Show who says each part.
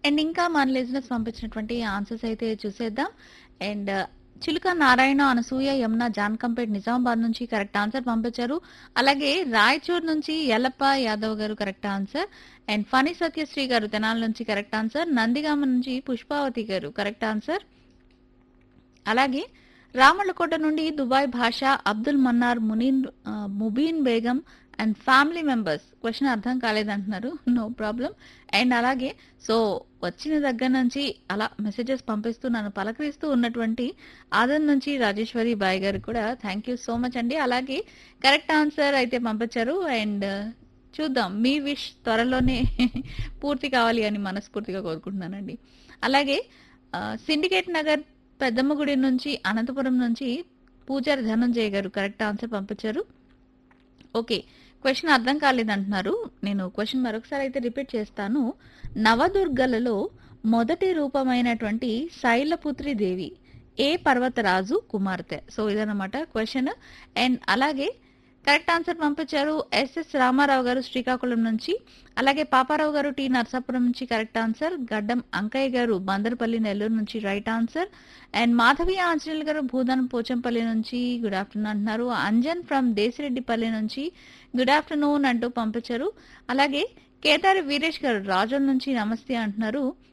Speaker 1: and ఇంకా మన లిజినెస్ పంపించినటువంటి ఆన్సర్స్ అయితే చూసేద్దాం అండ్ చిలుక నారాయణ అనసూయ యమున జాన్కంపేట్ నిజామాబాద్ నుంచి కరెక్ట్ ఆన్సర్ పంపించారు అలాగే రాయచూర్ నుంచి యల్లప్ప యాదవ్ గారు correct answer and Phani Satyasri గారు తెనాల నుంచి కరెక్ట్ ఆన్సర్ నందిగామ నుంచి పుష్పావతి గారు కరెక్ట్ ఆన్సర్ అలాగే రామళ్ళకోట నుండి దుబాయ్ భాష అబ్దుల్ మన్నార్ మునీన్ ఆ, Mubeen Begum and family members question అర్థం కాలేదంటున్నారు నో ప్రాబ్లం అండ్ అలాగే సో వచ్చిన దగ్గర నుంచి అలా మెసేజెస్ పంపిస్తూ నన్ను పలకరిస్తూ ఉన్నటువంటి ఆదన్ నుంచి రాజేశ్వరి బాయ్ గారు కూడా థ్యాంక్ యూ సో మచ్ అండి అలాగే కరెక్ట్ ఆన్సర్ అయితే పంపించారు అండ్ చూద్దాం మీ విష్ త్వరలోనే పూర్తి కావాలి అని మనస్ఫూర్తిగా కోరుకుంటున్నానండి అలాగే ఆ, సిండికేట్ నగర్ పెద్దమ్మ గుడి నుంచి అనంతపురం నుంచి పూజారి ధనంజయ గారు కరెక్ట్ ఆన్సర్ పంపించారు ఓకే క్వశ్చన్ అర్థం కాలేదంటున్నారు నేను క్వశ్చన్ మరొకసారి అయితే రిపీట్ చేస్తాను నవదుర్గలలో మొదటి రూపమైనటువంటి శైలపుత్రి దేవి ఏ పర్వతరాజు కుమార్తె సో ఇదన్నమాట క్వశ్చన్ అండ్ అలాగే కరెక్ట్ ఆన్సర్ పంపించారు ఎస్ఎస్ రామారావు గారు శ్రీకాకుళం నుంచి అలాగే పాపారావు గారు టి నర్సాపురం నుంచి కరెక్ట్ ఆన్సర్ గడ్డం అంకయ్య గారు బందర్పల్లి నెల్లూరు నుంచి right answer and Madhavi Anjaneyulu గారు భూదాన్ పోచంపల్లి నుంచి గుడ్ ఆఫ్టర్నూన్ అంటున్నారు అంజన్ ఫ్రమ్ దేశిరెడ్డిపల్లి నుంచి గుడ్ ఆఫ్టర్నూన్ అంటూ పంపించారు అలాగే కేదారి వీరేష్ గారు రాజోల్ నుంచి నమస్తే అంటున్నారు